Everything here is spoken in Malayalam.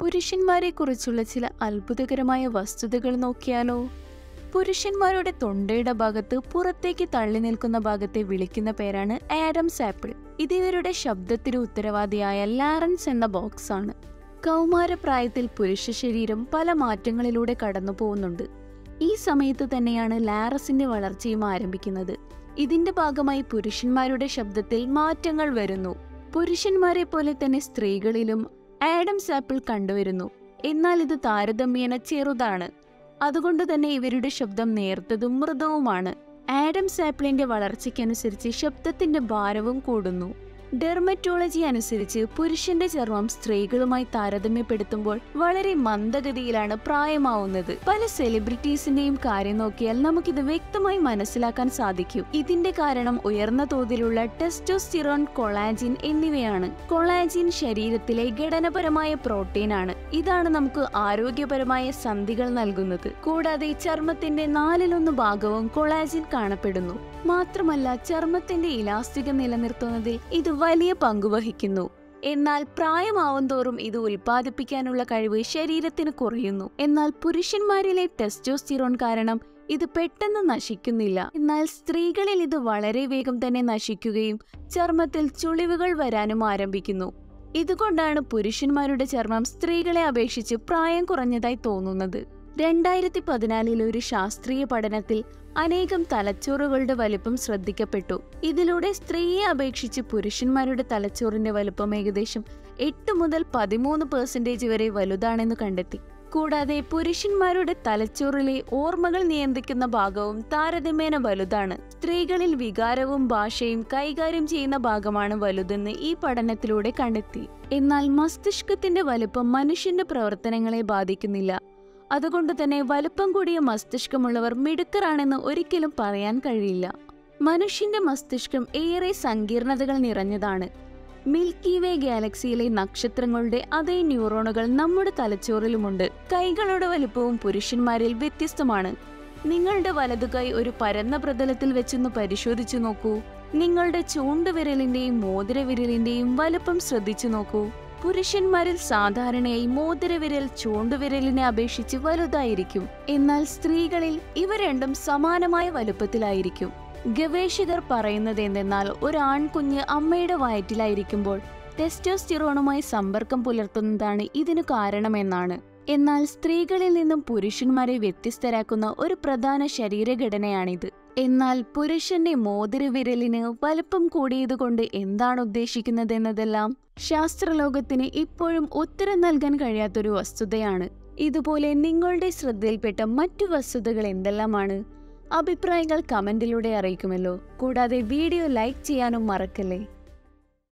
പുരുഷന്മാരെ കുറിച്ചുള്ള ചില അത്ഭുതകരമായ വസ്തുതകൾ നോക്കിയാലോ പുരുഷന്മാരുടെ തൊണ്ടയുടെ ഭാഗത്ത് പുറത്തേക്ക് തള്ളി നിൽക്കുന്ന ഭാഗത്തെ വിളിക്കുന്ന പേരാണ് ആഡംസ് ആപ്പിൾ ഇത് ഇവരുടെ ശബ്ദത്തിന് ഉത്തരവാദിയായ ലാറൻസ് എന്ന ബോക്സ് ആണ് കൗമാരപ്രായത്തിൽ പുരുഷ ശരീരം പല മാറ്റങ്ങളിലൂടെ കടന്നു പോകുന്നുണ്ട് ഈ സമയത്ത് തന്നെയാണ് ലാറസിന്റെ വളർച്ചയും ആരംഭിക്കുന്നത് ഇതിന്റെ ഭാഗമായി പുരുഷന്മാരുടെ ശബ്ദത്തിൽ മാറ്റങ്ങൾ വരുന്നു പുരുഷന്മാരെ പോലെ തന്നെ സ്ത്രീകളിലും ആഡംസ് ആപ്പിൾ കണ്ടുവരുന്നു എന്നാൽ ഇത് താരതമ്യേന ചെറുതാണ് അതുകൊണ്ട് തന്നെ ഇവരുടെ ശബ്ദം നേർത്തതും മൃദുവുമാണ് ആഡംസ് ആപ്പിളിന്റെ വളർച്ചയ്ക്കനുസരിച്ച് ശബ്ദത്തിന്റെ ഭാരവും കൂടുന്നു ഡെർമറ്റോളജി അനുസരിച്ച് പുരുഷന്റെ ചർമ്മം സ്ത്രീകളുമായി താരതമ്യപ്പെടുത്തുമ്പോൾ വളരെ മന്ദഗതിയിലാണ് പ്രായമാവുന്നത് പല സെലിബ്രിറ്റീസിന്റെയും കാര്യം നോക്കിയാൽ നമുക്കിത് വ്യക്തമായി മനസ്സിലാക്കാൻ സാധിക്കും ഇതിന്റെ കാരണം ഉയർന്ന തോതിലുള്ള ടെസ്റ്റോസ്റ്റിറോൺ കൊളാജിൻ എന്നിവയാണ് കൊളാജിൻ ശരീരത്തിലെ ഘടനപരമായ പ്രോട്ടീനാണ് ഇതാണ് നമുക്ക് ആരോഗ്യപരമായ സന്ധികൾ നൽകുന്നത് കൂടാതെ ചർമ്മത്തിന്റെ നാലിലൊന്ന് ഭാഗവും കൊളാജിൻ കാണപ്പെടുന്നു മാത്രമല്ല ചർമ്മത്തിന്റെ ഇലാസ്തിക നിലനിർത്തുന്നതിൽ ഇത് വലിയ പങ്ക് വഹിക്കുന്നു എന്നാൽ പ്രായമാവും തോറും ഇത് ഉൽപ്പാദിപ്പിക്കാനുള്ള കഴിവ് ശരീരത്തിന് കുറയുന്നു എന്നാൽ പുരുഷന്മാരിലെ ടെസ്റ്റോസ്റ്റിറോൺ കാരണം ഇത് പെട്ടെന്ന് നശിക്കുന്നില്ല എന്നാൽ സ്ത്രീകളിൽ ഇത് വളരെ വേഗം തന്നെ നശിക്കുകയും ചർമ്മത്തിൽ ചുളിവുകൾ വരാനും ആരംഭിക്കുന്നു ഇതുകൊണ്ടാണ് പുരുഷന്മാരുടെ ചർമ്മം സ്ത്രീകളെ അപേക്ഷിച്ച് പ്രായം കുറഞ്ഞതായി തോന്നുന്നത് രണ്ടായിരത്തി പതിനാലിലെ ഒരു ശാസ്ത്രീയ പഠനത്തിൽ അനേകം തലച്ചോറുകളുടെ വലിപ്പം ശ്രദ്ധിക്കപ്പെട്ടു ഇതിലൂടെ സ്ത്രീയെ അപേക്ഷിച്ച് പുരുഷന്മാരുടെ തലച്ചോറിന്റെ വലിപ്പം ഏകദേശം എട്ട് മുതൽ പതിമൂന്ന് പെർസെന്റേജ് വരെ വലുതാണെന്ന് കണ്ടെത്തി കൂടാതെ പുരുഷന്മാരുടെ തലച്ചോറിലെ ഓർമ്മകൾ നിയന്ത്രിക്കുന്ന ഭാഗവും താരതമ്യേന വലുതാണ് സ്ത്രീകളിൽ വികാരവും ഭാഷയും കൈകാര്യം ചെയ്യുന്ന ഭാഗമാണ് വലുതെന്ന് ഈ പഠനത്തിലൂടെ കണ്ടെത്തി എന്നാൽ മസ്തിഷ്കത്തിന്റെ വലുപ്പം മനുഷ്യന്റെ പ്രവർത്തനങ്ങളെ ബാധിക്കുന്നില്ല അതുകൊണ്ട് തന്നെ വലുപ്പം കൂടിയ മസ്തിഷ്കമുള്ളവർ മിടുക്കറാണെന്ന് ഒരിക്കലും പറയാൻ കഴിയില്ല മനുഷ്യന്റെ മസ്തിഷ്കം ഏറെ സങ്കീർണതകൾ നിറഞ്ഞതാണ് മിൽക്കി വേ ഗാലക്സിയിലെ നക്ഷത്രങ്ങളുടെ അതേ ന്യൂറോണുകൾ നമ്മുടെ തലച്ചോറിലുമുണ്ട് കൈകളുടെ വലുപ്പവും പുരുഷന്മാരിൽ വ്യത്യസ്തമാണ് നിങ്ങളുടെ വലതുകൈ ഒരു പരന്ന പ്രതലത്തിൽ വെച്ചൊന്ന് പരിശോധിച്ചു നോക്കൂ നിങ്ങളുടെ ചൂണ്ടുവിരലിന്റെയും മോതിരവിരലിന്റെയും വലുപ്പം ശ്രദ്ധിച്ചു നോക്കൂ പുരുഷന്മാരിൽ സാധാരണയായി മോതിരവിരൽ ചൂണ്ടുവിരലിനെ അപേക്ഷിച്ച് വലുതായിരിക്കും എന്നാൽ സ്ത്രീകളിൽ ഇവ രണ്ടും സമാനമായ വലുപ്പത്തിലായിരിക്കും ഗവേഷകർ പറയുന്നത് എന്തെന്നാൽ ഒരു ആൺകുഞ്ഞ് അമ്മയുടെ വയറ്റിലായിരിക്കുമ്പോൾ ടെസ്റ്റോസ്റ്റിറോണുമായി സമ്പർക്കം പുലർത്തുന്നതാണ് ഇതിനു കാരണമെന്നാണ് എന്നാൽ സ്ത്രീകളിൽ നിന്നും പുരുഷന്മാരെ വ്യത്യസ്തരാക്കുന്ന ഒരു പ്രധാന ശരീരഘടനയാണിത് എന്നാൽ പുരുഷന്റെ മോതിരവിരലിന് വലുപ്പം കൂടിയതുകൊണ്ട് എന്താണ് ഉദ്ദേശിക്കുന്നതെന്നതെല്ലാം ശാസ്ത്രലോകത്തിന് ഇപ്പോഴും ഉത്തരം നൽകാൻ കഴിയാത്തൊരു വസ്തുതയാണ് ഇതുപോലെ നിങ്ങളുടെ ശ്രദ്ധയിൽപ്പെട്ട മറ്റു വസ്തുതകൾ എന്തെല്ലാമാണ് അഭിപ്രായങ്ങൾ കമന്റിലൂടെ അറിയിക്കുമല്ലോ കൂടാതെ വീഡിയോ ലൈക്ക് ചെയ്യാനും മറക്കല്ലേ